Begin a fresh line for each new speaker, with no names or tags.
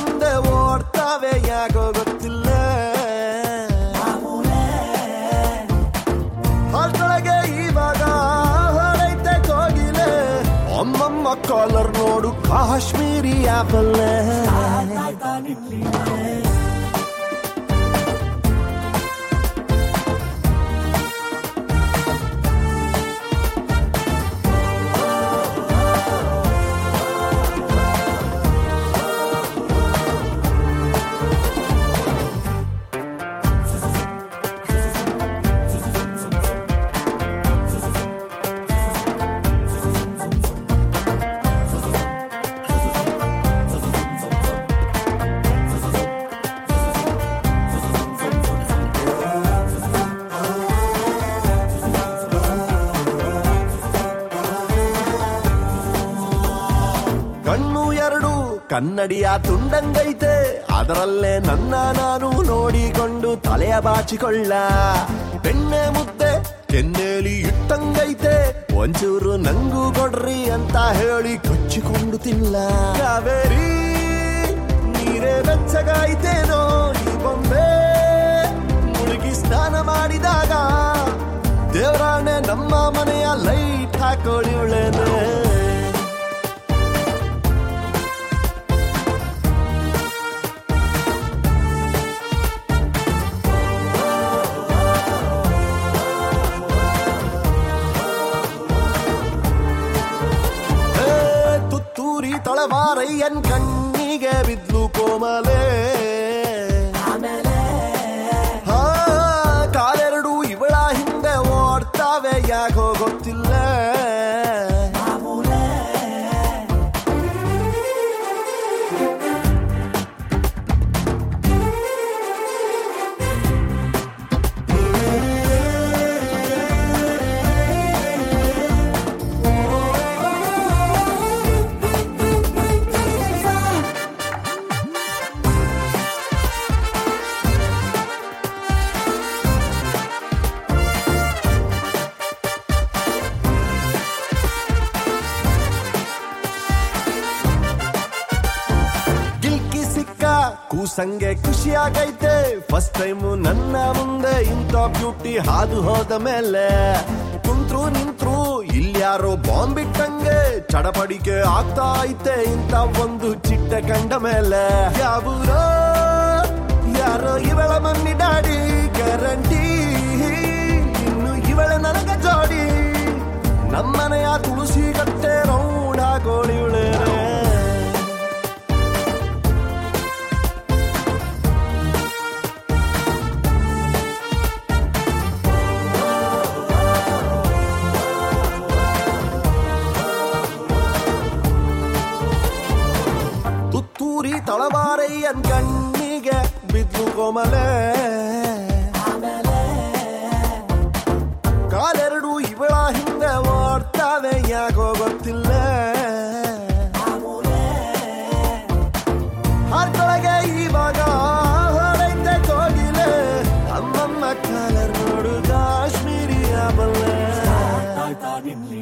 ಹಿಂದೆ ಓಡ್ತಾವೆ ಯಾಕೋ ಗೊತ್ತಿಲ್ಲ ಹಾಲ್ತೊಳಗೆ ಇವಾಗ ಹೊರೈತೆ ಕೋಗಿಲೆ ಅಮ್ಮಮ್ಮ ಕಾಲರ್ ನೋಡು ಕಾಶ್ಮೀರಿ ಆಪಲ್ ಕಣ್ಣು ಎರಡು ಕನ್ನಡಿಯ ತುಂಡಂಗೈತೆ ಅದರಲ್ಲೇ ನನ್ನ ನಾನು ನೋಡಿಕೊಂಡು ತಲೆಯ ಬಾಚಿಕೊಳ್ಳ ಬೆಣ್ಣೆ ಮುದ್ದೆ ಕೆನ್ನೇಲಿ ಇಟ್ಟಂಗೈತೆ ಒಂಚೂರು ನಂಗೂ ಕೊಡ್ರಿ ಅಂತ ಹೇಳಿ ಕಚ್ಚಿಕೊಂಡು ತಿನ್ನ ಕಾವೇರಿ ನೀರೇ ಬೆಚ್ಚಗಾಯ್ತೇನೋ ಈ ಬೊಂಬೆ ಮುಳುಗಿ ಸ್ನಾನ ಮಾಡಿದಾಗ ದೇವರಾಣೆ ನಮ್ಮ ಮನೆಯ ಲೈಟ್ ಹಾಕೊಳ್ಳಿವಳೇನೆ ಹೇ, ತುತ್ತೂರಿ ತಳವಾರಯ್ಯನ್ ಕಣ್ಣಿಗೆ ಬಿದ್ಲು ಕೋಮಲೆ ಹಾ, ಕಾಲೆರಡು ಇವಳ ಹಿಂದೆ ಓಡ್ತಾವೆ ಯಾಕೋ ಗೊತ್ತಿಲ್ಲ ಗಿಲ್ಕಿ ಸಿಕ್ಕ ಕೂಸಂಗೆ ಖುಷಿಯಾಗೈತೆ ಫಸ್ಟ್ ಟೈಮ್ ನನ್ನ ಮುಂದೆ ಇಂಥ ಬ್ಯೂಟಿ ಹಾದು ಹೋದ ಮೇಲೆ ಕುಂತ್ರು ನಿಂತ್ರು ಇಲ್ಯಾರೋ ಬಾಂಬ್ ಇಟ್ಟಂಗೆ ಚಡಪಡಿಕೆ ಆಗ್ತಾ ಐತೆ ಇಂಥ ಒಂದು ಚಿಟ್ಟೆ ಕಂಡ ಮೇಲೆ ಯಾವೂರೋ ಯಾರೋ ಇವಳ ಮಮ್ಮಿ ಡಾಡಿ ಗ್ಯಾರಂಟಿ ಇನ್ನು ಇವಳ ನನಗ ಜೋಡಿ ನಮ್ಮನೆಯ ತುಳಸಿ ಕಟ್ಟೆ ರೌಂಡ್ ಹಾಕೋಳಿವಳೇ ತುತ್ತೂರಿ ತಳವಾರಯ್ಯನ್ ಕಣ್ಣಿಗೆ ಬಿದ್ದು ಕೋಮಲೆ ಕಾಲೆರಡು ಇವಳ ಹಿಂದೆ ಓಡ್ತಾವೆ ಯಾಕೋ ಗೊತ್ತಿಲ್ಲ ಹಾರ್ಕೊಳಗೆ ಇವಾಗ ಹೊರೈತೆ ಕೋಗಿಲೆ ಅಮ್ಮಮ್ಮ ಕಾಲರ್ ನೋಡು ಕಾಶ್ಮೀರಿ ಬಲ್ಲೆ